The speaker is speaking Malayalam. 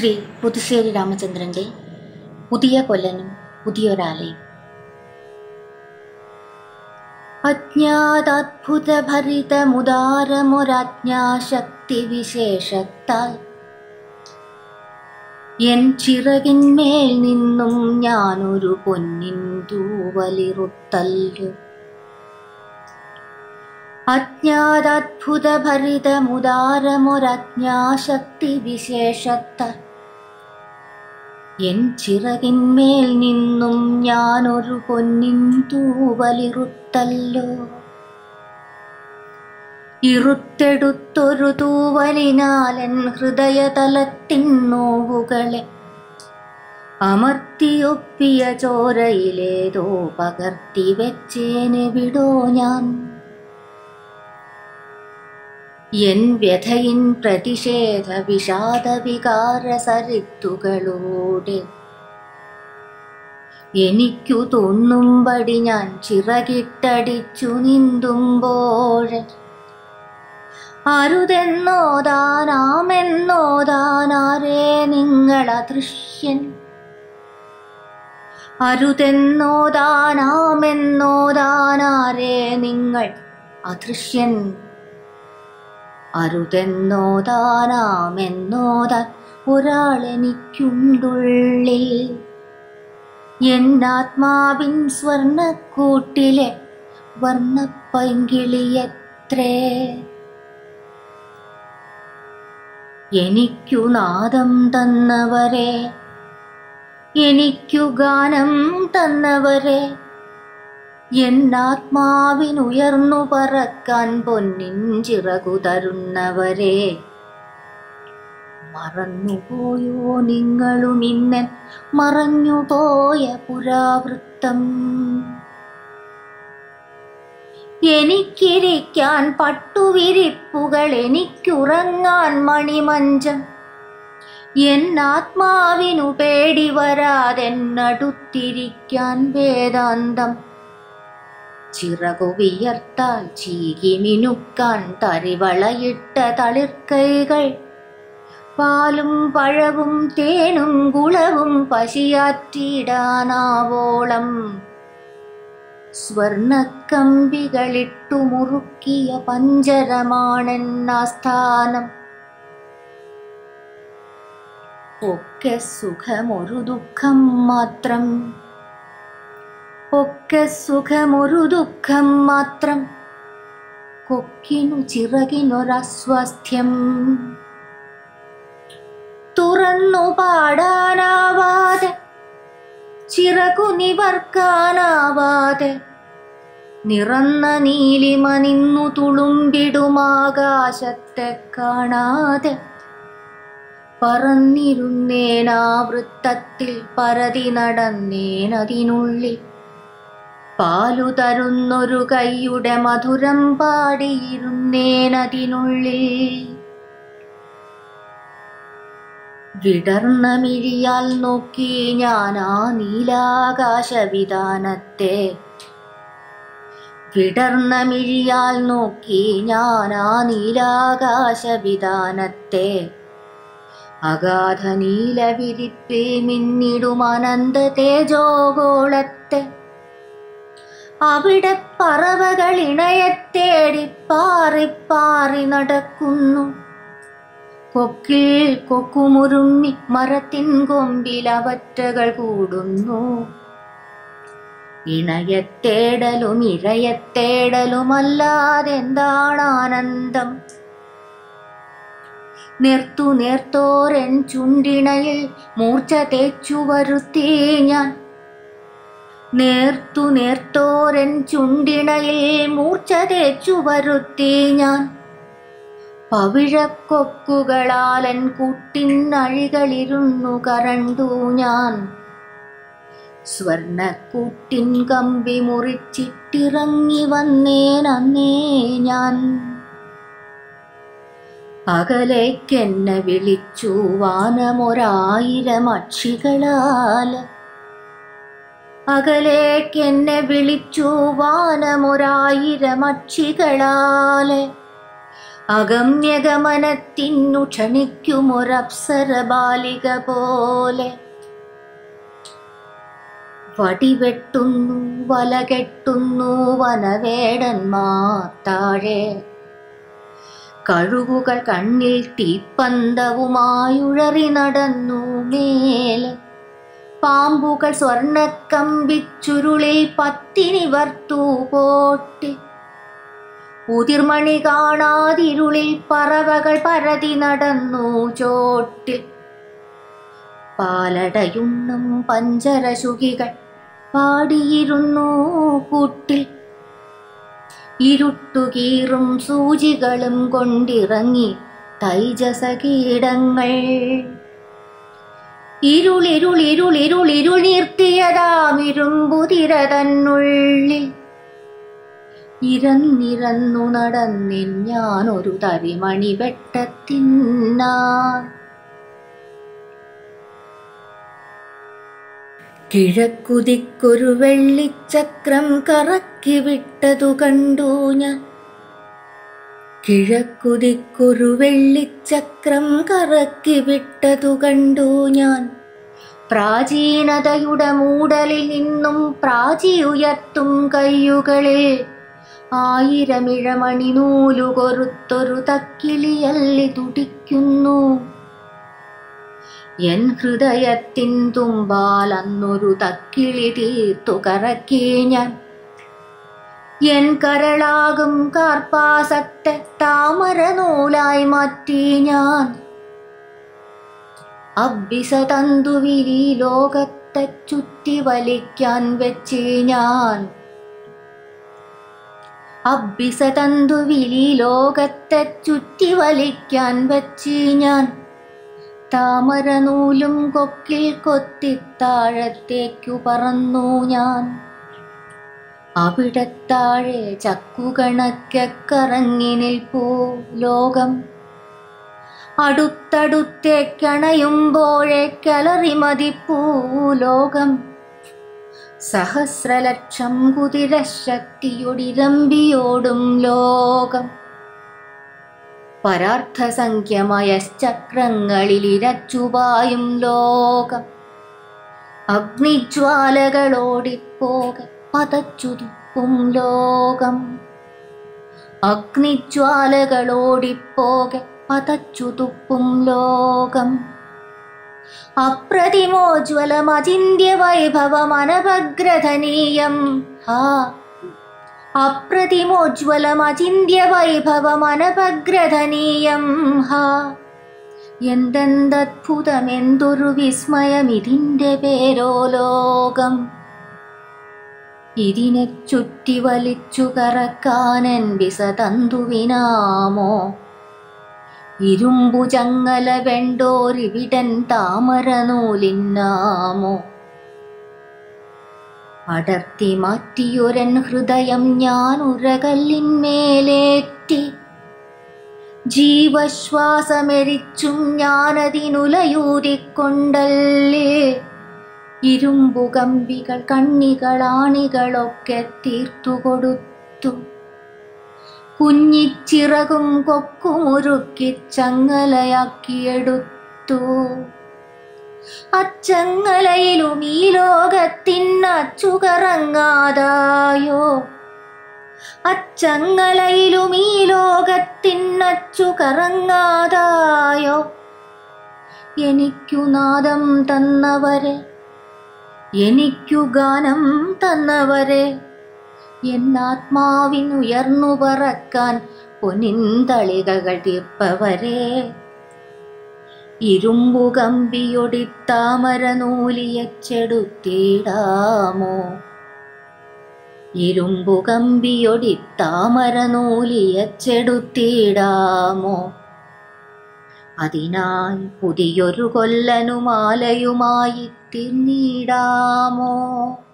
ശ്രീ പുതുശ്ശേരി രാമചന്ദ്രന്റെ പുതിയ കൊല്ലനും പുതിയൊരാലയും അജ്ഞാതാത്ഭുതഭരിതമുദാരമൊരജ്ഞാശക്തി വിശേഷത്താൽ എൻ ചിറകിന്മേൽ നിന്നും ഞാനൊരു പൊന്നിൻ തൂവലിറുത്തല്ലോ അജ്ഞാതാത്ഭുതഭരിതമുദാരമൊരജ്ഞാശക്തി വിശേഷത്താൽ എൻ ചിറകിന്മേൽ നിന്നും ഞാനൊരു പൊന്നിൻ തൂവലിറുത്തല്ലോ ഇറുത്തെടുത്തൊരു തൂവലിനാലൻ ഹൃദയതലത്തിൻ നോവുകളെ അമർത്തിയൊപ്പിയ ചോരയിലേതോ പകർത്തി വെച്ചേനെവിടോ ഞാൻ എൻ വ്യഥയിൻ പ്രതിഷേധ വിഷാദ വികാര സരിത്തുകളോടെ എനിക്കു തോന്നുമ്പടി ഞാൻ ചിറകിട്ടടിച്ചു നീന്തുമ്പോൾ അരുതെന്നോതാനാമെന്നോതാനാരേ നിങ്ങൾ അദൃശ്യൻ അരുതെന്നോതാനാമെന്നോതാനാരേ നിങ്ങൾ അദൃശ്യൻ അരുതെന്നോതാനാമെന്നോതാൻ ഒരാളെനിക്കുണ്ടുള്ളിൽ എന്നാത്മാവിൻ സ്വർണക്കൂട്ടിലെ വർണ്ണപ്പൈങ്കിളിയത്രേ എനിക്കു നാദം തന്നവരെ എനിക്കു ഗാനം തന്നവരെ എന്നാത്മാവിനുയർന്നു പറക്കാൻ പൊന്നിൻ ചിറകു തരുന്നവരെ മറന്നുപോയോ നിങ്ങളും ഇന്നൻ മറഞ്ഞുപോയ പുരാവൃത്തം എനിക്കിരിക്കാൻ പട്ടുവിരിപ്പുകൾ എനിക്കുറങ്ങാൻ മണിമഞ്ചം എന്നാത്മാവിനു പേടി വരാതെന്നടുത്തിരിക്കാൻ വേദാന്തം ചിറകു വിയർത്താൽ ചീകി മിനുക്കാൻ തരിവളയിട്ട തളിർക്കൈകൾ പാലും പഴവും തേനും കുളവും പശിയാറ്റിടാനാവോളം സ്വർണക്കമ്പികളിട്ടു മുറുക്കിയ പഞ്ചരമാണെന്നാസ്ഥാനം ഒക്കെ സുഖമൊരു ദുഃഖം മാത്രം ഒക്കെ സുഖമൊരു ദുഃഖം മാത്രം കൊക്കിനു ചിറകിനൊരസ്വാസ്ഥ്യം തുറന്നു പാടാനാവാതെ ചിറകു നിവർക്കാനാവാതെ നിറന്ന നീലിമ നിന്നു തുളുമ്പിടുമാകാശത്തെ കാണാതെ പറന്നിരുന്നേനാ വൃത്തത്തിൽ പരതി നടന്നേനതിനുള്ളിൽ പാലു തരുന്നൊരു കൈയുടെ മധുരം പാടിയിരുന്നേനതിനുള്ളിൽ വിടർന്ന മിഴിയാൽ നോക്കി ഞാൻ ആ നീലാകാശവിധാനത്തെ വിടർന്ന മിഴിയാൽ നോക്കി ഞാൻ ആ നീലാകാശവിധാനത്തെ അഗാധ നീലവിരിപ്പിൽ മിന്നിടും അനന്ത തേജോഗോളത്തെ അവിടെ പറവകൾ ഇണയത്തേടി പാറി പാറി നടക്കുന്നു കൊക്കിൽ കൊക്കുമുരുമ്മി മരത്തിൻ കൊമ്പിൽ അവറ്റകൾ കൂടുന്നു ഇണയത്തേടലും ഇരയത്തേടലുമല്ലാതെന്താണ് ആനന്ദം നേർത്തു നേർത്തോരൻ ചുണ്ടിണയിൽ മൂർച്ച തേച്ചു വരുത്തി ഞാൻ നേർത്തു നേർത്തോരൻ ചുണ്ടിണയിൽ മൂർച്ച തേച്ചു വരുത്തി ഞാൻ പവിഴക്കൊക്കുകളാലൻ കൂട്ടിനഴികളിരുന്നു കരണ്ടു ഞാൻ സ്വർണക്കൂട്ടിൻ കമ്പി മുറിച്ചിട്ടിറങ്ങി വന്നേൻ അന്നേ ഞാൻ അകലേക്കെന്നെ വിളിച്ചു വാനമൊരായിരം അക്ഷികളാൽ അകലേക്കെന്നെ വിളിച്ചു വാനമൊരായിരം അക്ഷികളാലെ അഗമ്യഗമനത്തിനു ക്ഷണിക്കുമൊരപ്സര ബാലിക പോലെ വടിവെട്ടുന്നു വലകെട്ടുന്നു വനവേടന്മാർ താഴെ കഴുകുകൾ കണ്ണിൽ തീപ്പന്തവുമായുഴറി നടന്നു മേലെ പാമ്പുകൾ സ്വർണക്കമ്പിച്ചുരുളിൽ പത്തിനിവർത്തൂ പോട്ടി ഉതിർമണി കാണാതിരുളിൽ പറവകൾ പരതി നടന്നു ചോട്ടിൽ പാലടയുണ്ണും പഞ്ചരശുകികൾ പാടിയിരുന്നു കൂട്ടിൽ ഇരുട്ടുകീറും സൂചികളും കൊണ്ടിറങ്ങി തൈജസകീടങ്ങൾ ഇരുളിരുളിരുളിരുളിരുളീർത്തിയതാമിരുമ്പുതിര തന്നുള്ളിൽ ഇരന്നിരന്നു നടന്നിൻ ഞാനൊരു തരിമണി വെട്ടത്തിന്നാൻ കിഴക്കുതിക്കൊരു വെള്ളിച്ചക്രം കറക്കി വിട്ടതു കണ്ടു ഞാൻ കിഴക്കുതിക്കൊരു വെള്ളിച്ചക്രം കറക്കി വിട്ടതു കണ്ടു ഞാൻ പ്രാചീനതയുടെ മൂടലിൽ നിന്നും പ്രാചി ഉയർത്തും കയ്യുകളിൽ ആയിരമിഴമണി നൂലു കൊരുത്തൊരു തക്കിളിയല്ലി തുടിക്കുന്നു എൻ ഹൃദയത്തിൻ തുമ്പാൽ അന്നൊരു തക്കിളി തീർത്തു കറക്കി ഞാൻ എൻ കരളാകും കാർപ്പാസത്തെ താമര നൂലായി മാറ്റി ഞാൻ അബ്ബിസതന്തുവിരി ലോകത്തെ ചുറ്റി വലിക്കാൻ വെച്ച് ഞാൻ അബ്ബിസതന്തുവിരി ലോകത്തെ ചുറ്റി വലിക്കാൻ വെച്ച് ഞാൻ താമര നൂലും കൊക്കിൽ കൊത്തി താഴത്തേക്കു പറന്നു ഞാൻ അവിടെ താഴെ ചക്കുകണക്കെ കറങ്ങി നിൽപ്പൂ ലോകം അടുത്തടുത്തേക്കണയുമ്പോഴേ കലറി മതിപ്പൂ ലോകം സഹസ്രലക്ഷം കുതിരശക്തിയൊടിരമ്പിയോടും ലോകം പരാർത്ഥസംഖ്യമയശ്ചക്രങ്ങളിലിരച്ചുപായും ലോകം അഗ്നിജ്വാലകളോടിപ്പോകെ പതച്ചുതുപ്പും ലോകം അഗ്നിജ്വാലകളോടിപ്പോകെ പതച്ചുതുപ്പും ലോകം അപ്രതിമോജ്വലമചിന്യ വൈഭവമനഭഗ്രഥനീയം ഹാ അപ്രതിമോജ്വലമചിന്യ വൈഭവമനഭഗ്രഥനീയം ഹാ എന്തെന്തത്ഭുതമെന്തൊരു വിസ്മയമിതിൻ്റെ പേരോ ലോകം ഇതിനെ ചുറ്റി വലിച്ചു കറക്കാനൻ വിസതന്തുവിനാമോ ഇരുമ്പു ചങ്ങല വെണ്ടോരിവിടൻ താമര നൂലിന്നാമോ അടർത്തി മാറ്റിയൊരൻ ഹൃദയം ഞാൻ ഉരകല്ലിന്മേലേറ്റി ജീവശ്വാസമെരിച്ചും ഞാനതിനുലയൂതിക്കൊണ്ടല്ലേ ഇരുമ്പു കമ്പികൾ കണ്ണികളാണികളൊക്കെ തീർത്തുകൊടുത്തു കുഞ്ഞിച്ചിറകും കൊക്കുമുറുക്കി ചങ്ങലയാക്കിയെടുത്തു അച്ചങ്ങലയിലും ഈ ലോകത്തിനച്ചുകറങ്ങാതായോ അച്ചങ്ങലയിലും ഈ ലോകത്തിനച്ചു കറങ്ങാതായോ എനിക്കു നാദം തന്നവരെ എനിക്കു ഗാനം തന്നവരെ എന്നാത്മാവിനുയർന്നു പറക്കാൻ പൊന്നിന്തളികകൾ തീർപ്പവരെ ഇരുമ്പു കമ്പിയൊടി താമര നൂലിയച്ചെടുത്തിടാമോ ഇരുമ്പു കമ്പിയൊടി താമര നൂലിയച്ചെടുത്തിടാമോ അതിനായി പുതിയൊരു കൊല്ലനുമാലയുമായി തീർന്നിടാമോ